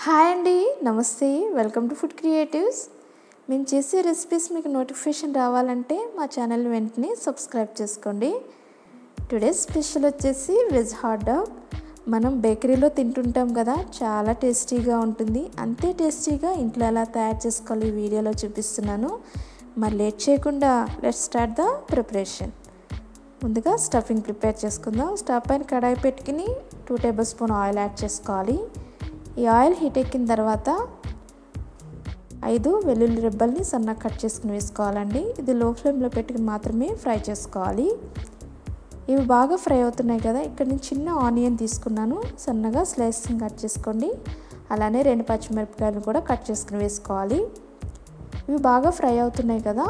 hi అండి నమస్తే welcome to food creatives మేము చేసే రెసిపీస్ మీకు నోటిఫికేషన్ రావాలంటే మా ఛానల్ వెంటనే సబ్స్క్రైబ్ చేసుకోండి టుడే స్పెషల్ వచ్చేసి వెజ్ హాట్ డాగ్ మనం బేకరీలో తింటుంటాం కదా చాలా టేస్టీగా ఉంటుంది అంతే టేస్టీగా ఇంట్లో ఎలా తయారు చేసుకోవాలి ఈ వీడియోలో చూపిస్తున్నాను మరి లేట్ చేయకుండా లెట్ స్టార్ట్ ద ప్రిపరేషన్ ముందుగా స్టఫింగ్ ప్రిపేర్ చేసుకుందాం స్టవ్ పైన కడాయి పెట్టుకుని two tablespoon oil add చేసుకోవాలి ఈ ఆయిల్ హీట్ ఎక్కిన తర్వాత ఐదు వెల్లుల్లి రెబ్బల్ని సన్నగా కట్ చేసుకుని వేసుకోవాలండి ఇది లో ఫ్లేమ్లో పెట్టుకుని మాత్రమే ఫ్రై చేసుకోవాలి ఇవి బాగా ఫ్రై అవుతున్నాయి కదా ఇక్కడ నేను చిన్న ఆనియన్ తీసుకున్నాను సన్నగా స్లైసింగ్ కట్ చేసుకోండి అలానే రెండు పచ్చిమిరపకాయలు కూడా కట్ చేసుకుని వేసుకోవాలి ఇవి బాగా ఫ్రై అవుతున్నాయి కదా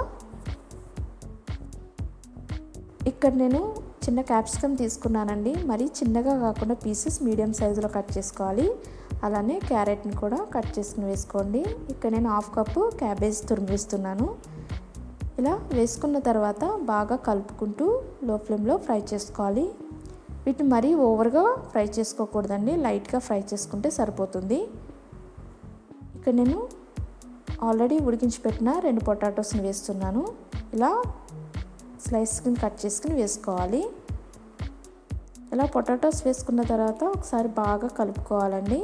ఇక్కడ నేను చిన్న క్యాప్సికమ్ తీసుకున్నానండి మరి చిన్నగా కాకుండా పీసెస్ మీడియం సైజులో కట్ చేసుకోవాలి అలానే క్యారెట్ని కూడా కట్ చేసుకుని వేసుకోండి ఇక్కడ నేను హాఫ్ కప్పు క్యాబేజ్ తురిమిస్తున్నాను ఇలా వేసుకున్న తర్వాత బాగా కలుపుకుంటూ లో ఫ్లేమ్లో ఫ్రై చేసుకోవాలి వీటిని మరీ ఓవర్గా ఫ్రై చేసుకోకూడదండి లైట్గా ఫ్రై చేసుకుంటే సరిపోతుంది ఇక్కడ నేను ఆల్రెడీ ఉడికించి పెట్టిన రెండు పొటాటోస్ని వేస్తున్నాను ఇలా స్లైస్ కింద కట్ చేసుకుని వేసుకోవాలి ఇలా పొటాటోస్ వేసుకున్న తర్వాత ఒకసారి బాగా కలుపుకోవాలండి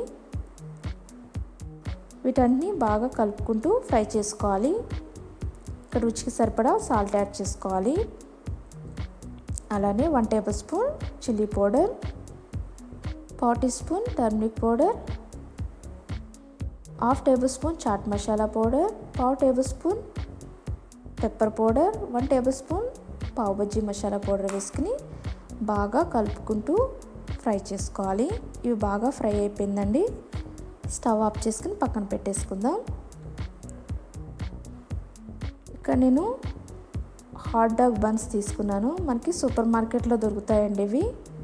వీటన్ని బాగా కలుపుకుంటూ ఫ్రై చేసుకోవాలి ఇక్కడ రుచికి సరిపడా సాల్ట్ యాడ్ చేసుకోవాలి అలానే one tablespoon chilli powder పావు teaspoon turmeric powder half tablespoon chaat masala powder పావు tablespoon pepper powder one tablespoon పావు బజ్జీ మసాలా పౌడర్ వేసుకుని బాగా కలుపుకుంటూ ఫ్రై చేసుకోవాలి ఇవి బాగా ఫ్రై అయిపోయిందండి స్టవ్ ఆఫ్ చేసుకుని పక్కన పెట్టేసుకుందాం ఇక్కడ నేను హాట్ డాగ్ బన్స్ తీసుకున్నాను మనకి సూపర్ మార్కెట్లో దొరుకుతాయండి ఇవి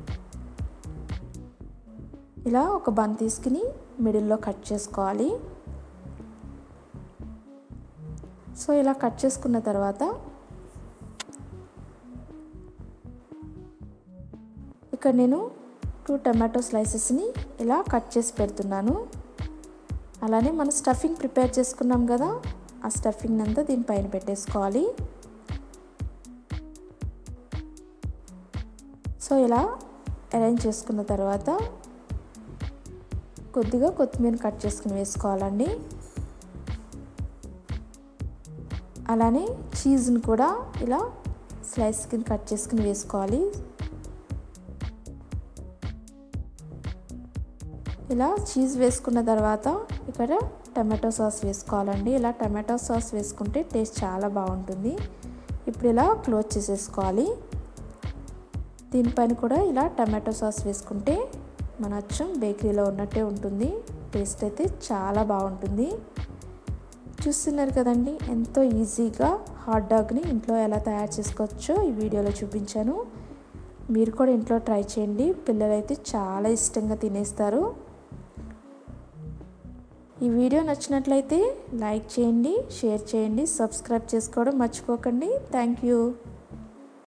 ఇలా ఒక బన్ తీసుకుని మిడిల్లో కట్ చేసుకోవాలి సో ఇలా కట్ చేసుకున్న తర్వాత ఇక్కడ నేను టూ టమాటో స్లైసెస్ని ఇలా కట్ చేసి పెడుతున్నాను అలానే మనం స్టఫింగ్ ప్రిపేర్ చేసుకున్నాం కదా ఆ స్టఫింగ్ అంతా దీనిపైన పెట్టేసుకోవాలి సో ఇలా అరేంజ్ చేసుకున్న తర్వాత కొద్దిగా కొత్తిమీర కట్ చేసుకుని వేసుకోవాలండి అలానే చీజ్ని కూడా ఇలా స్లైస్ కింద కట్ చేసుకుని వేసుకోవాలి ఇలా చీజ్ వేసుకున్న తర్వాత ఇక్కడ టమాటో సాస్ వేసుకోవాలండి ఇలా టమాటో సాస్ వేసుకుంటే టేస్ట్ చాలా బాగుంటుంది ఇప్పుడు ఇలా క్లోజ్ చేసేసుకోవాలి దీనిపైన కూడా ఇలా టమాటో సాస్ వేసుకుంటే మన అచ్చం బేకరీలో ఉన్నట్టే ఉంటుంది టేస్ట్ అయితే చాలా బాగుంటుంది చూస్తున్నారు కదండి ఎంతో ఈజీగా హాట్ డాగ్ని ఇంట్లో ఎలా తయారు చేసుకోవచ్చో ఈ వీడియోలో చూపించాను మీరు కూడా ఇంట్లో ట్రై చేయండి పిల్లలైతే చాలా ఇష్టంగా తినేస్తారు ఈ వీడియో నచ్చినట్లయితే లైక్ చేయండి షేర్ చేయండి సబ్స్క్రైబ్ చేసుకోవడం మర్చిపోకండి థ్యాంక్ యూ